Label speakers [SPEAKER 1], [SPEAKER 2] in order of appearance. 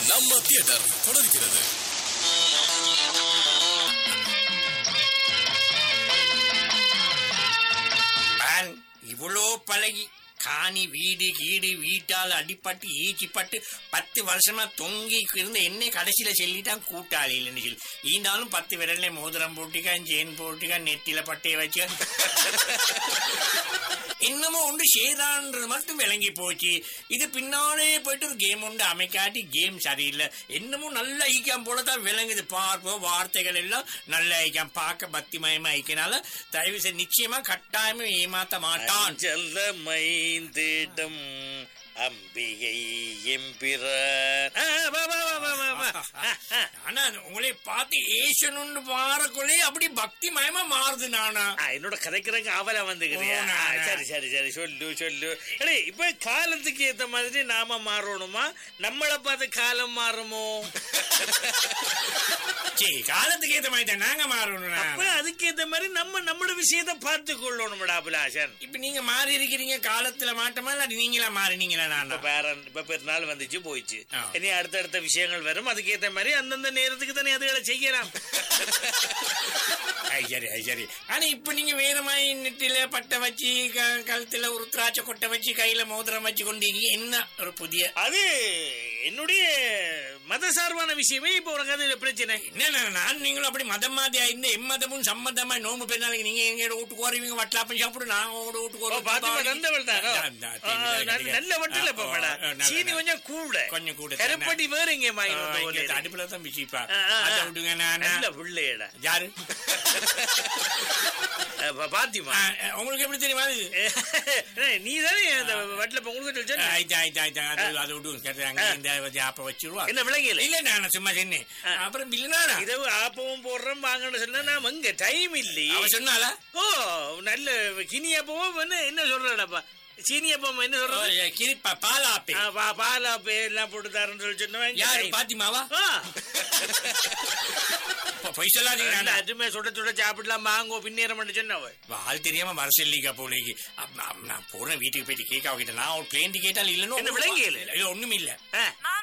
[SPEAKER 1] நம்ம தியேட்டர் தொடர்கிறது
[SPEAKER 2] பான் இவ்வளோ பழகி காணி வீடு கீடு வீட்டால் அடிப்பட்டு ஈச்சிப்பட்டு பத்து வருஷமா தொங்கி இருந்த என்னை கடைசியில சொல்லிட்டான் கூட்டாளி இல்லைன்னு சொல்லி ஈந்தாலும் பத்து விரல்ல மோதிரம் போட்டுக்கா ஜெயின் போட்டுக்கா நெத்தியில பட்டைய வச்சு இன்னமும் ஒன்று சேதான்றது மட்டும் விளங்கி போச்சு இது பின்னாலே போயிட்டு ஒரு கேம் உண்டு அமைக்காட்டி கேம் சரியில்லை என்னமும் நல்ல ஐக்கியம் போல தான் விளங்குது பார்ப்போம் வார்த்தைகள் எல்லாம் நல்ல ஐக்கியம் பார்க்க பக்திமயமா ஐக்கியனால தயவு செய்து நிச்சயமா கட்டாயமா ஏமாத்த மாட்டான்
[SPEAKER 3] செல்ல மைந்திடம் அம்பிகை எம்பிரான் ஆ, வா, வா, வா, வா, வா, வா. ஆ, ஆ.
[SPEAKER 2] ஆனா உங்களை பார்த்து ஏசனுன்னு பாரக்குள்ளே அப்படி பக்தி மயமா மாறுது நானா
[SPEAKER 3] ஆ, என்னோட கதைக்கிறதுக்கு ஆவலா வந்துக்கிறியா
[SPEAKER 2] ஓ, நான்,
[SPEAKER 3] ஆ, சரி சரி சரி சொல்லு சொல்லு அடே இப்ப காலத்துக்கு ஏத்த மாதிரி நாம மாறணுமா நம்மள பார்த்து காலம் மாறுமோ
[SPEAKER 2] சரி காலத்துக்கு ஏத்த மாதிரி தான் நாங்க மாறணும்
[SPEAKER 3] அப்ப
[SPEAKER 2] நானா.
[SPEAKER 3] அதுக்கு ஏத்த மாதிரி நம்ம நம்மளோட விஷயத்தை பார்த்து கொள்ளணும்டா அபிலாஷன்
[SPEAKER 2] இப்ப நீங்க மாறி இருக்கிறீங்க காலத்துல மாட்டமா இல்லாட்டி நீங்களா மாறினீங்களா நானா
[SPEAKER 3] இப்ப பேரன் இப்ப பெருநாள் வந்துச்சு போயிடுச்சு
[SPEAKER 2] ஆ.
[SPEAKER 3] இனி அடுத்தடுத்த விஷயங்கள் வரும் அதுக்கு ஏத்த மாதிரி அந்தந்த நேரத்துக்கு தானே அதுகளை செய்யலாம்
[SPEAKER 2] ஐ, சரி ஐ, சரி ஆனா இப்ப நீங்க வேற மாதிரி நெட்டில பட்டை வச்சு க- கழுத்துல ஒரு திராட்சை கொட்டை வச்சு கையில மோதிரம் வச்சு கொண்டீங்க என்ன ஒரு புதிய
[SPEAKER 3] அது என்னுடைய மத சார்பான விஷயமே இப்ப உனக்கு அது பிரச்சனை
[SPEAKER 2] என்ன நான் நீங்களும் அப்படி மதம் மாதிரி ஆயிருந்த எம்மதமும் சம்மதமா நோம்பு பெருநாளைக்கு நீங்க எங்க வீட்டுக்கு வருவீங்க வட்டலாப்பம் சாப்பிடு நான் உங்களோட வீட்டுக்கு
[SPEAKER 3] ஓ,
[SPEAKER 2] வருவேன்.
[SPEAKER 3] பாத்திமா நந்தவள் தானோ
[SPEAKER 2] அந்த- அந்த
[SPEAKER 3] ஆ,
[SPEAKER 2] தீமையில
[SPEAKER 3] நல்ல-
[SPEAKER 2] கிடையாது.
[SPEAKER 3] நல்ல வட்டில இப்ப
[SPEAKER 2] ஆ,
[SPEAKER 3] மேடம்
[SPEAKER 2] ஆ, நல்ல-
[SPEAKER 3] சீனி
[SPEAKER 2] நல்ல.
[SPEAKER 3] கொஞ்சம் கூட
[SPEAKER 2] கொஞ்சம் கூட தானே.
[SPEAKER 3] கருப்பட்டி வேற இங்க
[SPEAKER 2] ஆ, இங்க
[SPEAKER 3] வாங்கி
[SPEAKER 2] அடுப்புல தான் பிசிப்பா
[SPEAKER 3] ஆ, ஆ, ஆ.
[SPEAKER 2] அதை விடுங்க நான்
[SPEAKER 3] நல்ல பிள்ளையடா
[SPEAKER 2] யாரு
[SPEAKER 3] பாத்திமா
[SPEAKER 2] ஆ, ஆ, உங்களுக்கு எப்படி தெரியுமா அது
[SPEAKER 3] நீ தானே அந்த வட்டில பொங்கல்
[SPEAKER 2] ஆ,
[SPEAKER 3] சொல்லி
[SPEAKER 2] ஆயிட்டு, ஆயிட்டு, ஆயிட்டு. அது அதை விடுங்க கேட்டு அங்க இந்த வச்சு அப்ப வச்சிருவா
[SPEAKER 3] என்ன விளங்கல
[SPEAKER 2] இல்ல நான் சும்மா சொன்னேன்
[SPEAKER 3] ஆ.
[SPEAKER 2] அப்புறம் பில்லுனா
[SPEAKER 3] இரவு ஆப்பமும் போடுறோம் வாங்கன்னு சொன்னா நாம இங்க டைம் இல்லையே
[SPEAKER 2] அவ சொன்னாலா
[SPEAKER 3] ஓ நல்ல கினி அப்பவும் என்ன என்ன சொல்றடாப்பா சீனி அப்பம் என்ன சொல்றது
[SPEAKER 2] கிரிப்பா பாலாப்பே
[SPEAKER 3] ஆ, பா- பாலா பே எல்லாம் போட்டு தரேன்னு சொல்லி சொன்னா இங்க
[SPEAKER 2] யாரு
[SPEAKER 3] time.
[SPEAKER 2] பாத்திமாவா
[SPEAKER 3] ஆ.
[SPEAKER 2] பொ- பொய் சொல்லாதீங்க
[SPEAKER 3] நல்ல
[SPEAKER 2] நானா.
[SPEAKER 3] அதுமே சுட சுட சாப்பிடலாம் வாங்கோ பின்னேறம் பண்ணி சொன்னவ
[SPEAKER 2] ஆள் தெரியாம வர சொல்லிக்கா போலேக்கு அப்ப நான் நான் போறேன் வீட்டுக்கு போயிட்டு கேட்க அவகிட்ட நான் ஒரு பிளேன் டிக்கெட்டால் இல்லன்னு
[SPEAKER 3] என்ன விளங்கியல?
[SPEAKER 2] இல்ல ஒண்ணும் இல்ல
[SPEAKER 3] ஆ.
[SPEAKER 4] மா